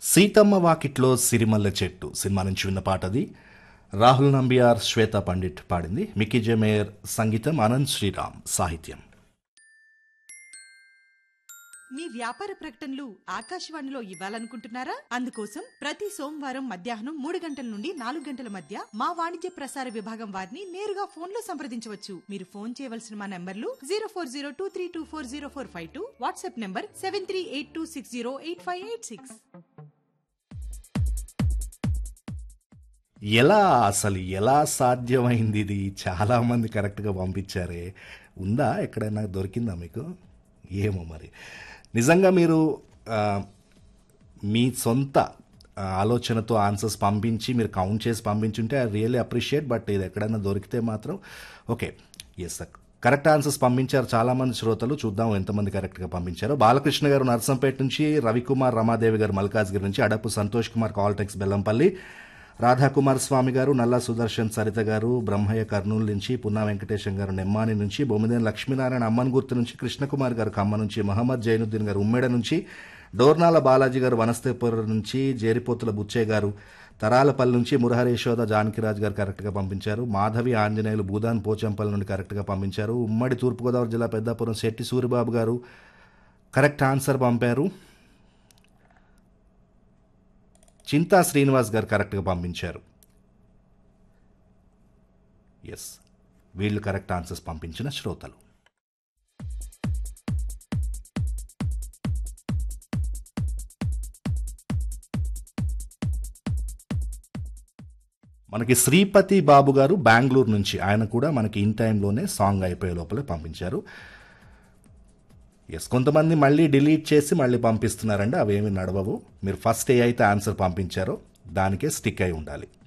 సీతమ్మ వాకిట్లో సిరిమల్లె చెట్టు సినిమా నుంచి విన్న పాట అది రాహుల్ నంబియార్ శ్వేత పండిట్ పాడింది మికీ జమేర్ సంగీతం అనంత్ శ్రీరామ్ సాహిత్యం మీ వ్యాపార ప్రకటనలు ఆకాశవాణిలో ఇవ్వాలనుకుంటున్నారా అందుకోసం ప్రతి సోమవారం మధ్యాహ్నం మూడు గంటల నుండి నాలుగు గంటల మధ్య మా వాణిజ్య ప్రసార విభాగం వారిని నేరుగా ఫోన్ లో సంప్రదించవచ్చు మీరు ఫోన్ చేయవలసిన మా నంబర్లు zero four zero two three two four zero four five two WhatsApp number seven three eight two six zero eight five eight six ఎలా అసలు ఎలా సాధ్యమైంది ఇది చాలా మంది కరెక్ట్గా పంపించారే ఉందా ఎక్కడైనా దొరికిందా మీకు ఏమో మరి నిజంగా మీరు ఆ, మీ సొంత ఆ, ఆలోచనతో ఆన్సర్స్ పంపించి మీరు కౌంట్ చేసి పంపించుంటే ఐ రియల్లీ అప్రిషియేట్ బట్ ఇది ఎక్కడైనా దొరికితే మాత్రం okay yes sir correct answers పంపించారు చాలా మంది శ్రోతలు చూద్దాం ఎంతమంది కరెక్ట్గా పంపించారు బాలకృష్ణ గారు నర్సంపేట నుంచి రవికుమార్ రమాదేవి గారు మల్కాజ్గిరి నుంచి అడపు సంతోష్ కుమార్ కాల్టెక్స్ బెల్లంపల్లి రాధాకుమార్ స్వామి గారు నల్లా సుదర్శన్ సరిత గారు బ్రహ్మయ్య కర్నూలు నుంచి పున్నా వెంకటేశం గారు నెమ్మాని నుంచి బొమ్మిదేని లక్ష్మీనారాయణ అమ్మన్ గుర్తు నుంచి కృష్ణకుమార్ గారు ఖమ్మ నుంచి మహమ్మద్ జైనుద్దీన్ గారు ఉమ్మేడ నుంచి డోర్నాల బాలాజీ గారు వనస్తేపుర నుంచి జేరిపోతుల బుచ్చయ్య గారు తరాలపల్లి నుంచి మురహరి యశోద జానకిరాజ్ గారు కరెక్ట్గా పంపించారు మాధవి ఆంజనేయులు భూదాన్ పోచంపల్లి నుండి కరెక్ట్గా పంపించారు ఉమ్మడి తూర్పుగోదావరి జిల్లా పెద్దాపురం శెట్టి సూరిబాబు గారు కరెక్ట్ ఆన్సర్ పంపారు చింతా శ్రీనివాస్ గారు కరెక్ట్గా పంపించారు ఎస్ వీళ్ళు కరెక్ట్ ఆన్సర్స్ పంపించిన శ్రోతలు మనకి శ్రీపతి బాబు గారు బెంగళూరు నుంచి ఆయన కూడా మనకి ఇన్ టైంలోనే సాంగ్ అయిపోయే లోపలే పంపించారు ఎస్ కొంతమంది మళ్ళీ డిలీట్ చేసి మళ్ళీ పంపిస్తున్నారండి అవేమి నడవవు మీరు ఫస్ట్ ఏ అయితే ఆన్సర్ పంపించారో దానికే స్టిక్ అయి ఉండాలి